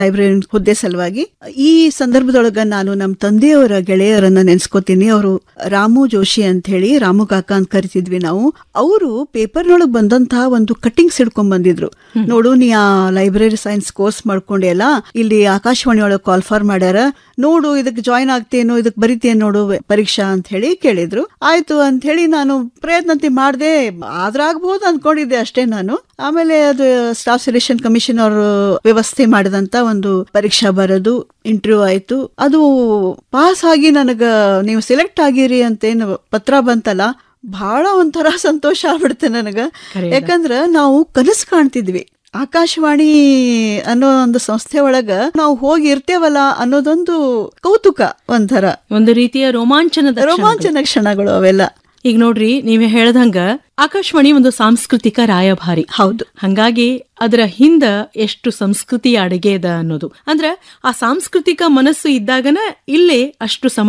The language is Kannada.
ಲೈಬ್ರರಿ ಹುದ್ದೆ ಸಲುವಾಗಿ ಈ ಸಂದರ್ಭದೊಳಗ ನಾನು ನಮ್ಮ ತಂದೆಯವರ ಗೆಳೆಯರನ್ನ ನೆನ್ಸ್ಕೋತೀನಿ ಅವರು ರಾಮು ಜೋಶಿ ಅಂತ ಹೇಳಿ ರಾಮು ಕಾಕ ಅಂತ ಕರಿತಿದ್ವಿ ನಾವು ಅವರು ಪೇಪರ್ನೊಳಗೆ ಬಂದಂತಹ ಒಂದು ಕಟ್ಟಿಂಗ್ಸ್ ಹಿಡ್ಕೊಂಡ್ ಬಂದಿದ್ರು ನೋಡು ನೀ ಆ ಲೈಬ್ರರಿ ಸೈನ್ಸ್ ಕೋರ್ಸ್ ಮಾಡ್ಕೊಂಡೆಲ್ಲ ಇಲ್ಲಿ ಆಕಾಶವಾಣಿ ಒಳಗೆ ಕಾಲ್ ಫಾರ್ ಮಾಡ್ಯಾರ ನೋಡು ಇದಕ್ಕೆ ಜಾಯಿನ್ ಆಗ್ತೇನೋ ಇದಕ್ಕೆ ಬರಿತೇನೆ ನೋಡು ಪರೀಕ್ಷಾ ಅಂತ ಹೇಳಿ ಕೇಳಿದ್ರು ಆಯ್ತು ಅಂತ ಹೇಳಿ ನಾನು ಪ್ರಯತ್ನಂತಿ ಮಾಡ್ದೆ ಆದ್ರಾಗಬಹುದು ಅನ್ಕೊಂಡಿದ್ದೆ ಅಷ್ಟೇ ನಾನು ಆಮೇಲೆ ಅದು ಸ್ಟಾಫ್ ಸೆಲೆಕ್ಷನ್ ಕಮಿಷನ್ ಅವರು ವ್ಯವಸ್ಥೆ ಮಾಡಿದಂತ ಒಂದು ಪರೀಕ್ಷಾ ಬರೋದು ಇಂಟರ್ವ್ಯೂ ಆಯ್ತು ಅದು ಪಾಸ್ ಆಗಿ ನನಗ ನೀವು ಸೆಲೆಕ್ಟ್ ಆಗಿರಿ ಅಂತೇನು ಪತ್ರ ಬಂತಲ್ಲ ಬಹಳ ಒಂಥರ ಸಂತೋಷ ಆಗ್ಬಿಡುತ್ತೆ ನನಗ ಯಾಕಂದ್ರ ನಾವು ಕನಸು ಕಾಣ್ತಿದ್ವಿ ಆಕಾಶವಾಣಿ ಅನ್ನೋ ಒಂದು ಸಂಸ್ಥೆ ಒಳಗ ನಾವು ಹೋಗಿ ಇರ್ತೇವಲ್ಲ ಅನ್ನೋದೊಂದು ಕೌತುಕ ಒಂಥರ ಒಂದು ರೀತಿಯ ರೋಮಾಂಚನದ ಕ್ಷಣಗಳು. ರೋಮಾಂಚನ ಕ್ಷಣಗಳು ಅವೆಲ್ಲ ಈಗ ನೋಡ್ರಿ ನೀವ್ ಹೇಳ್ದಂಗ ಆಕಾಶವಾಣಿ ಒಂದು ಸಾಂಸ್ಕೃತಿಕ ರಾಯಭಾರಿ ಹೌದು ಹಂಗಾಗಿ ಅದರ ಹಿಂದ ಎಷ್ಟು ಸಂಸ್ಕೃತಿಯ ಅಡಿಗೆ ಅದ ಅನ್ನೋದು ಅಂದ್ರ ಆ ಸಾಂಸ್ಕೃತಿಕ ಮನಸ್ಸು ಇದ್ದಾಗನ ಇಲ್ಲೇ ಅಷ್ಟು ಸಮ